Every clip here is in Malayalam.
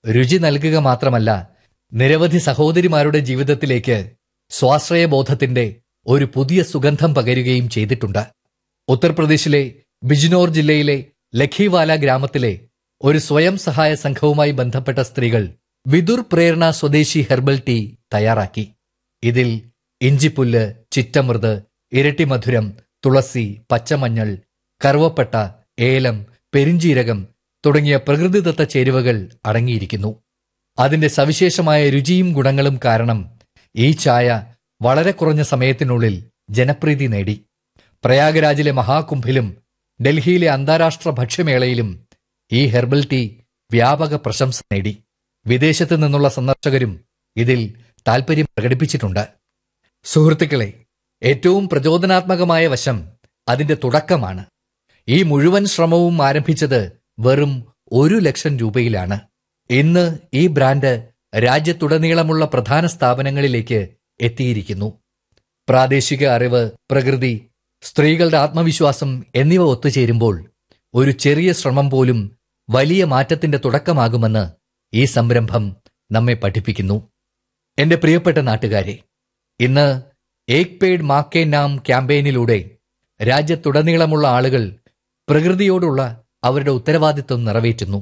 രുചി നൽകുക മാത്രമല്ല നിരവധി സഹോദരിമാരുടെ ജീവിതത്തിലേക്ക് സ്വാശ്രയബോധത്തിന്റെ ഒരു പുതിയ സുഗന്ധം പകരുകയും ചെയ്തിട്ടുണ്ട് ഉത്തർപ്രദേശിലെ ബിജ്നോർ ജില്ലയിലെ ലഖിവാല ഗ്രാമത്തിലെ ഒരു സ്വയം സഹായ സംഘവുമായി ബന്ധപ്പെട്ട സ്ത്രീകൾ വിദുർ പ്രേരണ സ്വദേശി ഹെർബൽ ടീ തയ്യാറാക്കി ഇതിൽ ഇഞ്ചിപ്പുല്ല് ചിറ്റമൃത് ഇരട്ടിമധുരം തുളസി പച്ചമഞ്ഞൾ കറുവപ്പട്ട ഏലം പെരിഞ്ചീരകം തുടങ്ങിയ പ്രകൃതിദത്ത ചേരുവകൾ അടങ്ങിയിരിക്കുന്നു അതിന്റെ സവിശേഷമായ രുചിയും ഗുണങ്ങളും കാരണം ഈ ചായ വളരെ കുറഞ്ഞ സമയത്തിനുള്ളിൽ ജനപ്രീതി നേടി പ്രയാഗരാജിലെ മഹാകുംഭിലും ഡൽഹിയിലെ അന്താരാഷ്ട്ര ഭക്ഷ്യമേളയിലും ഈ ഹെർബൽ ടീ വ്യാപക പ്രശംസ നേടി വിദേശത്തു നിന്നുള്ള സന്ദർശകരും ഇതിൽ താൽപര്യം പ്രകടിപ്പിച്ചിട്ടുണ്ട് സുഹൃത്തുക്കളെ ഏറ്റവും പ്രചോദനാത്മകമായ വശം അതിന്റെ തുടക്കമാണ് ഈ മുഴുവൻ ശ്രമവും ആരംഭിച്ചത് വെറും ഒരു ലക്ഷം രൂപയിലാണ് ഇന്ന് ഈ ബ്രാൻഡ് രാജ്യത്തുടനീളമുള്ള പ്രധാന സ്ഥാപനങ്ങളിലേക്ക് എത്തിയിരിക്കുന്നു പ്രാദേശിക അറിവ് പ്രകൃതി സ്ത്രീകളുടെ ആത്മവിശ്വാസം എന്നിവ ഒത്തുചേരുമ്പോൾ ഒരു ചെറിയ ശ്രമം പോലും വലിയ മാറ്റത്തിന്റെ തുടക്കമാകുമെന്ന് ഈ സംരംഭം നമ്മെ പഠിപ്പിക്കുന്നു എന്റെ പ്രിയപ്പെട്ട നാട്ടുകാരെ ഇന്ന് ഏക് പേഡ് മാക്കേ നാം ക്യാമ്പയിനിലൂടെ രാജ്യത്തുടനീളമുള്ള ആളുകൾ പ്രകൃതിയോടുള്ള അവരുടെ ഉത്തരവാദിത്വം നിറവേറ്റുന്നു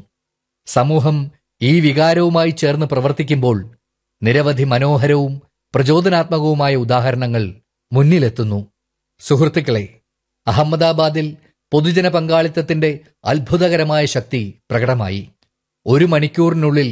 സമൂഹം ഈ വികാരവുമായി ചേർന്ന് പ്രവർത്തിക്കുമ്പോൾ നിരവധി മനോഹരവും പ്രചോദനാത്മകവുമായ ഉദാഹരണങ്ങൾ മുന്നിലെത്തുന്നു സുഹൃത്തുക്കളെ അഹമ്മദാബാദിൽ പൊതുജന പങ്കാളിത്തത്തിന്റെ അത്ഭുതകരമായ ശക്തി പ്രകടമായി ഒരു മണിക്കൂറിനുള്ളിൽ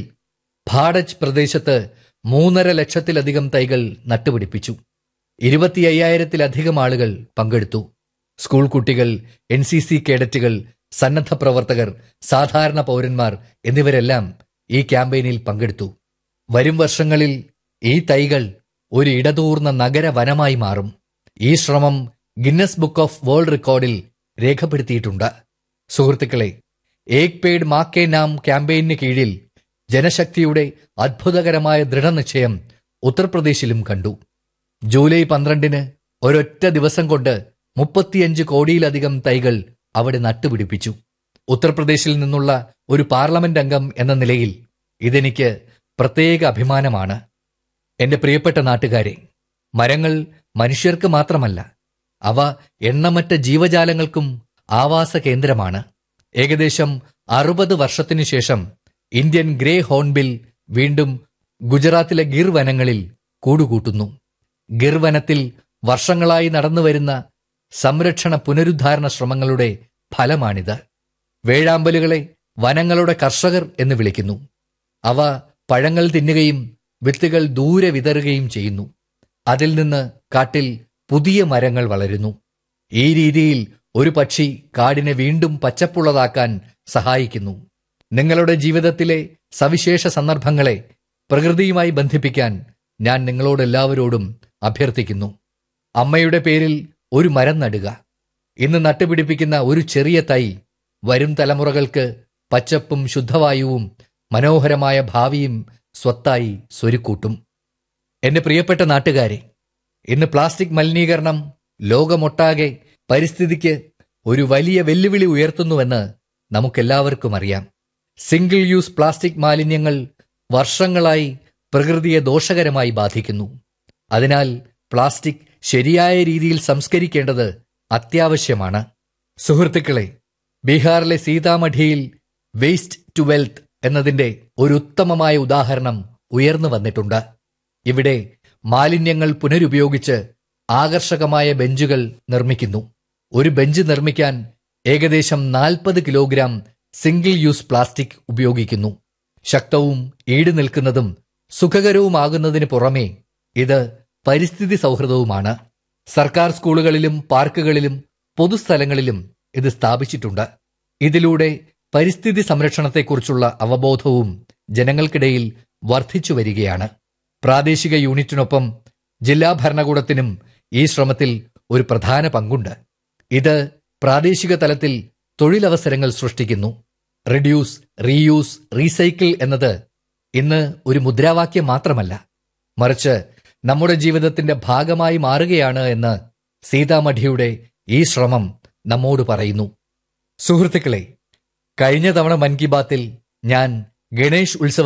ഭാഡജ് പ്രദേശത്ത് മൂന്നര ലക്ഷത്തിലധികം തൈകൾ നട്ടുപിടിപ്പിച്ചു ഇരുപത്തി അയ്യായിരത്തിലധികം ആളുകൾ പങ്കെടുത്തു സ്കൂൾ കുട്ടികൾ എൻ സി സി കേഡറ്റുകൾ സന്നദ്ധ പ്രവർത്തകർ സാധാരണ പൗരന്മാർ എന്നിവരെല്ലാം ഈ ക്യാമ്പയിനിൽ പങ്കെടുത്തു വരും വർഷങ്ങളിൽ ഈ തൈകൾ ഒരു ഇടതൂർന്ന നഗര വനമായി മാറും ഈ ശ്രമം ഗിന്നസ് ബുക്ക് ഓഫ് വേൾഡ് റെക്കോർഡിൽ രേഖപ്പെടുത്തിയിട്ടുണ്ട് സുഹൃത്തുക്കളെ ഏക് പേഡ് മാക്കേ നാം ക്യാമ്പയിന് കീഴിൽ ജനശക്തിയുടെ അത്ഭുതകരമായ ദൃഢനിശ്ചയം ഉത്തർപ്രദേശിലും കണ്ടു ജൂലൈ പന്ത്രണ്ടിന് ഒരൊറ്റ ദിവസം കൊണ്ട് മുപ്പത്തിയഞ്ച് കോടിയിലധികം തൈകൾ അവിടെ നട്ടുപിടിപ്പിച്ചു ഉത്തർപ്രദേശിൽ നിന്നുള്ള ഒരു പാർലമെന്റ് അംഗം എന്ന നിലയിൽ ഇതെനിക്ക് പ്രത്യേക അഭിമാനമാണ് എന്റെ പ്രിയപ്പെട്ട നാട്ടുകാരെ മരങ്ങൾ മനുഷ്യർക്ക് മാത്രമല്ല അവ എണ്ണമറ്റ ജീവജാലങ്ങൾക്കും ആവാസ കേന്ദ്രമാണ് ഏകദേശം അറുപത് വർഷത്തിനു ശേഷം ഇന്ത്യൻ ഗ്രേ ഹോൺബിൽ വീണ്ടും ഗുജറാത്തിലെ ഗിർ വനങ്ങളിൽ കൂടുകൂട്ടുന്നു ഗിർ വനത്തിൽ വർഷങ്ങളായി നടന്നുവരുന്ന സംരക്ഷണ പുനരുദ്ധാരണ ശ്രമങ്ങളുടെ ഫലമാണിത് വേഴാമ്പലുകളെ വനങ്ങളുടെ കർഷകർ എന്ന് വിളിക്കുന്നു അവ പഴങ്ങൾ തിന്നുകയും വിത്തുകൾ ദൂരെ വിതറുകയും ചെയ്യുന്നു അതിൽ നിന്ന് കാട്ടിൽ പുതിയ മരങ്ങൾ വളരുന്നു ഈ രീതിയിൽ ഒരു പക്ഷി കാടിനെ വീണ്ടും പച്ചപ്പുള്ളതാക്കാൻ സഹായിക്കുന്നു നിങ്ങളുടെ ജീവിതത്തിലെ സവിശേഷ സന്ദർഭങ്ങളെ പ്രകൃതിയുമായി ബന്ധിപ്പിക്കാൻ ഞാൻ നിങ്ങളോടെല്ലാവരോടും അഭ്യർത്ഥിക്കുന്നു അമ്മയുടെ പേരിൽ ഒരു മരം നടുക ഇന്ന് നട്ടുപിടിപ്പിക്കുന്ന ഒരു ചെറിയ തൈ വരും തലമുറകൾക്ക് പച്ചപ്പും ശുദ്ധവായുവും മനോഹരമായ ഭാവിയും സ്വത്തായി സ്വരുക്കൂട്ടും എന്റെ പ്രിയപ്പെട്ട നാട്ടുകാരെ ഇന്ന് പ്ലാസ്റ്റിക് മലിനീകരണം ലോകമൊട്ടാകെ പരിസ്ഥിതിക്ക് ഒരു വലിയ വെല്ലുവിളി ഉയർത്തുന്നുവെന്ന് നമുക്കെല്ലാവർക്കും അറിയാം സിംഗിൾ യൂസ് പ്ലാസ്റ്റിക് മാലിന്യങ്ങൾ വർഷങ്ങളായി പ്രകൃതിയെ ദോഷകരമായി ബാധിക്കുന്നു അതിനാൽ പ്ലാസ്റ്റിക് ശരിയായ രീതിയിൽ സംസ്കരിക്കേണ്ടത് അത്യാവശ്യമാണ് സുഹൃത്തുക്കളെ ബീഹാറിലെ സീതാമഠിയിൽ വേസ്റ്റ് ടു വെൽത്ത് എന്നതിന്റെ ഒരു ഉത്തമമായ ഉദാഹരണം ഉയർന്നു വന്നിട്ടുണ്ട് ഇവിടെ മാലിന്യങ്ങൾ പുനരുപയോഗിച്ച് ആകർഷകമായ ബെഞ്ചുകൾ നിർമ്മിക്കുന്നു ഒരു ബെഞ്ച് നിർമ്മിക്കാൻ ഏകദേശം നാൽപ്പത് കിലോഗ്രാം സിംഗിൾ യൂസ് പ്ലാസ്റ്റിക് ഉപയോഗിക്കുന്നു ശക്തവും ഈട് നിൽക്കുന്നതും സുഖകരവുമാകുന്നതിന് പുറമെ ഇത് പരിസ്ഥിതി സൗഹൃദവുമാണ് സർക്കാർ സ്കൂളുകളിലും പാർക്കുകളിലും പൊതുസ്ഥലങ്ങളിലും ഇത് സ്ഥാപിച്ചിട്ടുണ്ട് ഇതിലൂടെ പരിസ്ഥിതി സംരക്ഷണത്തെക്കുറിച്ചുള്ള അവബോധവും ജനങ്ങൾക്കിടയിൽ വർദ്ധിച്ചു വരികയാണ് പ്രാദേശിക യൂണിറ്റിനൊപ്പം ജില്ലാ ഭരണകൂടത്തിനും ഈ ശ്രമത്തിൽ ഒരു പ്രധാന പങ്കുണ്ട് ഇത് പ്രാദേശിക തലത്തിൽ തൊഴിലവസരങ്ങൾ സൃഷ്ടിക്കുന്നു റിഡ്യൂസ് റീയൂസ് റീസൈക്കിൾ എന്നത് ഇന്ന് ഒരു മുദ്രാവാക്യം മാത്രമല്ല മറിച്ച് നമ്മുടെ ജീവിതത്തിന്റെ ഭാഗമായി മാറുകയാണ് എന്ന് സീതാമഠിയുടെ ഈ ശ്രമം നമ്മോട് പറയുന്നു സുഹൃത്തുക്കളെ കഴിഞ്ഞ തവണ മൻ കി ബാത്തിൽ ഞാൻ ഗണേഷ് ഉത്സവ